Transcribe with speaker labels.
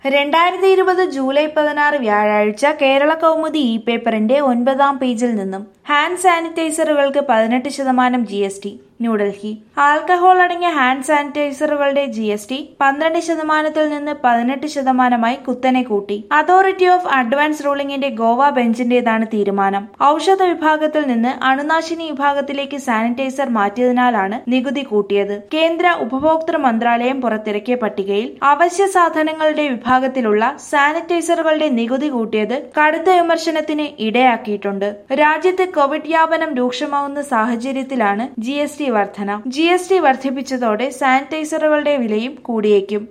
Speaker 1: രണ്ടായിരത്തി ഇരുപത് ജൂലൈ പതിനാറ് വ്യാഴാഴ്ച കേരള കൗമുദി ഇ പേപ്പറിന്റെ ഒൻപതാം പേജിൽ നിന്നും ഹാൻഡ് സാനിറ്റൈസറുകൾക്ക് പതിനെട്ട് ശതമാനം G S T New Delhi alcohol അടങ്ങിയ ഹാൻഡ് സാനിറ്റൈസറുകളുടെ ജി എസ് ടി പന്ത്രണ്ട് ശതമാനത്തിൽ നിന്ന് പതിനെട്ട് ശതമാനമായി കുത്തനെ കൂട്ടി അതോറിറ്റി ഓഫ് അഡ്വാൻസ് റൂളിംഗിന്റെ ഗോവ ബെഞ്ചിന്റേതാണ് തീരുമാനം ഔഷധ വിഭാഗത്തിൽ നിന്ന് അണുനാശിനി വിഭാഗത്തിലേക്ക് സാനിറ്റൈസർ മാറ്റിയതിനാലാണ് നികുതി കൂട്ടിയത് കേന്ദ്ര ഉപഭോക്തൃ മന്ത്രാലയം പുറത്തിറക്കിയ പട്ടികയിൽ അവശ്യ സാധനങ്ങളുടെ വിഭാഗത്തിലുള്ള സാനിറ്റൈസറുകളുടെ നികുതി കൂട്ടിയത് കടുത്ത വിമർശനത്തിന് ഇടയാക്കിയിട്ടുണ്ട് രാജ്യത്ത് കോവിഡ് വ്യാപനം രൂക്ഷമാവുന്ന സാഹചര്യത്തിലാണ് ജി എസ് ടി വർധന ജി എസ് ടി വർദ്ധിപ്പിച്ചതോടെ സാനിറ്റൈസറുകളുടെ വിലയും കൂടിയേക്കും